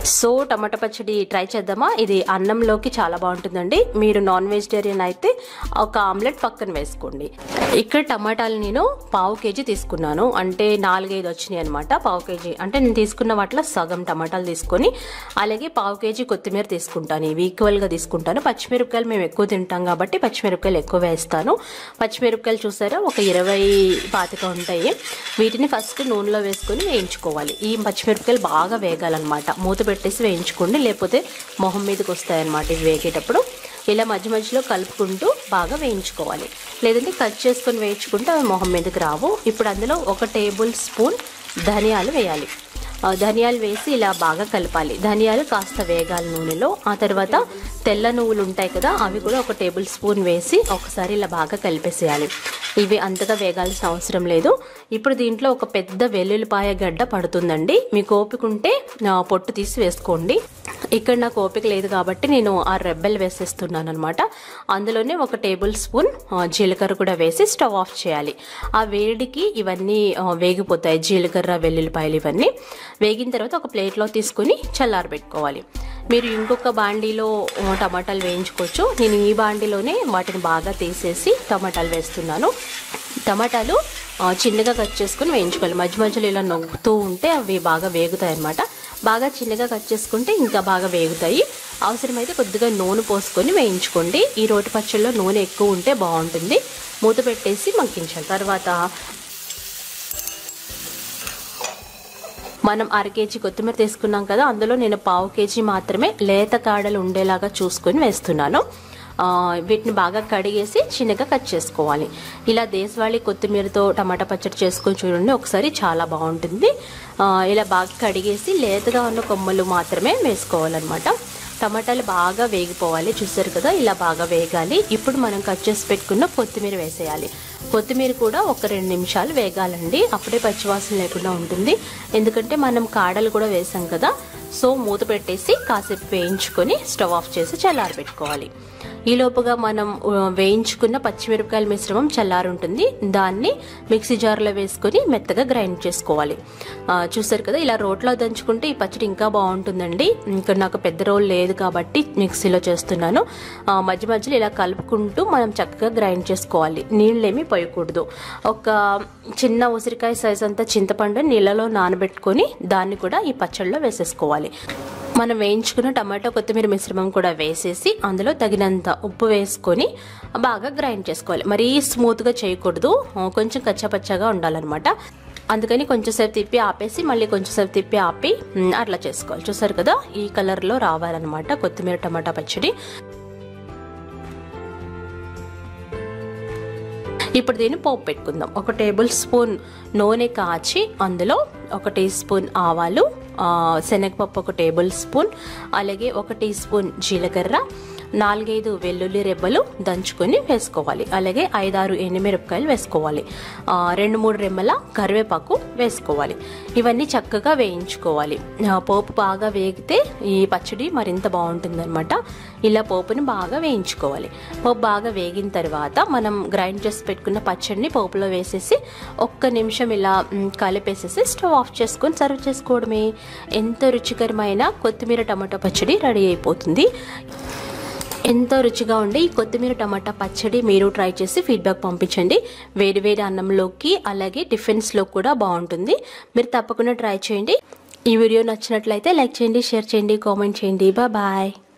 so టమాటా పచ్చడి try చేద్దామా ఇది అన్నంలోకి చాలా బాగుంటుందండి మీరు నాన్ వెజిటేరియన్ అయితే ఒక ఆమ్లెట్ పక్కన వేసుకోండి ఇక్కడ టమాటాలు నేను పావు కేజీ తీసుకున్నాను అంటే నాలుగైదు వచ్చినాయి అనమాట పావు కేజీ అంటే నేను తీసుకున్న వాటిలో సగం టమాటాలు తీసుకొని అలాగే పావు కేజీ కొత్తిమీర తీసుకుంటాను ఇవి ఈక్వల్గా తీసుకుంటాను పచ్చిమిరపకాయలు మేము ఎక్కువ తింటాం కాబట్టి పచ్చిమిరపకాయలు ఎక్కువ వేస్తాను పచ్చిమిరపకాయలు చూసారా ఒక ఇరవై పాతిక ఉంటాయి వీటిని ఫస్ట్ నూనెలో వేసుకొని వేయించుకోవాలి ఈ పచ్చిమిరపకాయలు బాగా వేగాలన్నమాట మూత పెట్టేసి వేయించుకోండి లేకపోతే మొహం మీదకి వస్తాయన్నమాట ఇవి వేగేటప్పుడు ఇలా మధ్య మధ్యలో కలుపుకుంటూ బాగా వేయించుకోవాలి లేదంటే కట్ చేసుకొని వేయించుకుంటే అవి మొహం మీదకి రావు ఇప్పుడు అందులో ఒక టేబుల్ స్పూన్ ధనియాలు వేయాలి ఆ, ధనియాలు వేసి ఇలా బాగా కలపాలి ధనియాలు కాస్త వేగాలి నూనెలో ఆ తర్వాత తెల్ల నువ్వులు ఉంటాయి కదా అవి కూడా ఒక టేబుల్ స్పూన్ వేసి ఒకసారి ఇలా బాగా కలిపేసేయాలి ఇవి అంతగా వేగాల్సిన అవసరం లేదు ఇప్పుడు దీంట్లో ఒక పెద్ద వెల్లుల్లిపాయ గడ్డ పడుతుందండి మీకు ఓపిక ఉంటే ఆ, పొట్టు తీసి వేసుకోండి ఇక్కడ నాకు ఓపిక లేదు కాబట్టి నేను ఆ రెబ్బెలు వేసేస్తున్నాను అనమాట అందులోనే ఒక టేబుల్ స్పూన్ ఆ, జీలకర్ర కూడా వేసి స్టవ్ ఆఫ్ చేయాలి ఆ వేడికి ఇవన్నీ ఆ, వేగిపోతాయి జీలకర్ర వెల్లుల్లిపాయలు ఇవన్నీ వేగిన తర్వాత ఒక ప్లేట్లో తీసుకుని చల్లారబెట్టుకోవాలి మీరు ఇంకొక బాండీలో ఆ, టమాటాలు వేయించుకోవచ్చు నేను ఈ బాండీలోనే వాటిని బాగా తీసేసి టమాటాలు వేస్తున్నాను టమాటాలు ఆ, చిన్నగా కట్ చేసుకుని వేయించుకోవాలి మధ్య మధ్యలో ఇలా నొక్కుతూ ఉంటే అవి బాగా వేగుతాయి అన్నమాట బాగా చిన్నగా కట్ చేసుకుంటే ఇంకా బాగా వేగుతాయి అవసరమైతే కొద్దిగా నూనె పోసుకొని వేయించుకోండి ఈ రోటి పచ్చళ్ళలో నూనె ఎక్కువ ఉంటే బాగుంటుంది మూత పెట్టేసి మగ్గించాలి తర్వాత మనం అర కేజీ కొత్తిమీర తీసుకున్నాం కదా అందులో నేను పావు కేజీ మాత్రమే లేత కాడలు ఉండేలాగా చూసుకొని వేస్తున్నాను ఆ, వీటిని బాగా కడిగేసి చిన్నగా కట్ చేసుకోవాలి ఇలా దేశవాళీ కొత్తిమీరతో టమాటా పచ్చడి చేసుకొని చూడండి ఒకసారి చాలా బాగుంటుంది ఆ, ఇలా బాగా కడిగేసి లేతగా ఉన్న కొమ్మలు మాత్రమే వేసుకోవాలన్నమాట టమాటాలు బాగా వేగిపోవాలి చూసారు కదా ఇలా బాగా వేగాలి ఇప్పుడు మనం కట్ చేసి పెట్టుకున్న కొత్తిమీర వేసేయాలి కొత్తిమీర కూడా ఒక రెండు నిమిషాలు వేగాలండి అప్పుడే పచ్చివాసన లేకుండా ఉంటుంది ఎందుకంటే మనం కాడలు కూడా వేసాం కదా సో మూత పెట్టేసి కాసేపు వేయించుకొని స్టవ్ ఆఫ్ చేసి చల్లారబెట్టుకోవాలి ఈ లోపుగా మనం ఆ, వేయించుకున్న పచ్చిమిరపకాయల మిశ్రమం చల్లారుంటుంది దాన్ని మిక్సీ జార్లో వేసుకొని మెత్తగా గ్రైండ్ చేసుకోవాలి ఆ, చూసారు కదా ఇలా రోట్లో దంచుకుంటే ఈ పచ్చడి ఇంకా బాగుంటుందండి ఇక్కడ నాకు పెద్ద రోల్ లేదు కాబట్టి మిక్సీలో చేస్తున్నాను ఆ, మధ్య మధ్యలో ఇలా కలుపుకుంటూ మనం చక్కగా గ్రైండ్ చేసుకోవాలి నీళ్ళేమీ పోయకూడదు ఒక చిన్న ఉసిరికాయ సైజ్ అంతా చింతపండు నీళ్ళలో నానబెట్టుకొని దాన్ని కూడా ఈ పచ్చడిలో వేసేసుకోవాలి మనం వేయించుకున్న టమాటో కొత్తిమీర మిశ్రమం కూడా వేసేసి అందులో తగినంత ఉప్పు వేసుకొని బాగా గ్రైండ్ చేసుకోవాలి మరీ స్మూత్గా చేయకూడదు ఆ, కొంచెం కచ్చాపచ్చాగా ఉండాలన్నమాట అందుకని కొంచెంసేపు తిప్పి ఆపేసి మళ్ళీ కొంచెంసేపు తిప్పి ఆపి ఉమ్, అట్లా చేసుకోవాలి చూసారు కదా ఈ కలర్లో రావాలన్నమాట కొత్తిమీర టమాటా పచ్చడి ఇప్పుడు దీన్ని పోపు పెట్టుకుందాం ఒక టేబుల్ స్పూన్ నూనె కాచి అందులో ఒక టీ స్పూన్ ఆవాలు ఆ, శనగపప్పు ఒక టేబుల్ స్పూన్ అలాగే ఒక టీ స్పూన్ జీలకర్ర నాలుగైదు వెల్లుల్లి రెబ్బలు దంచుకొని వేసుకోవాలి అలాగే ఐదారు ఎండుమిరపకాయలు వేసుకోవాలి ఆ, రెండు మూడు రెమ్మల కరివేపాకు వేసుకోవాలి ఇవన్నీ చక్కగా వేయించుకోవాలి ఆ, పోపు బాగా వేగితే ఈ పచ్చడి మరింత బాగుంటుందన్నమాట ఇలా పోపుని బాగా వేయించుకోవాలి పోపు బాగా వేగిన తర్వాత మనం గ్రైండ్ చేసి పెట్టుకున్న పచ్చడిని పోపులో వేసేసి ఒక్క నిమిషం ఇలా మ్, కలిపేసేసి స్టవ్ ఆఫ్ చేసుకొని సర్వ్ చేసుకోవడమే ఎంతో రుచికరమైన కొత్తిమీర టమాటా పచ్చడి రెడీ అయిపోతుంది ఎంతో రుచిగా ఉండే ఈ కొత్తిమీర టమాటా పచ్చడి మీరు ట్రై చేసి ఫీడ్బ్యాక్ పంపించండి వేడి వేడి అన్నంలోకి అలాగే టిఫిన్స్లో కూడా బాగుంటుంది మీరు తప్పకుండా ట్రై చేయండి ఈ వీడియో నచ్చినట్లయితే లైక్ చేయండి షేర్ చేయండి కామెంట్ చేయండి బాయ్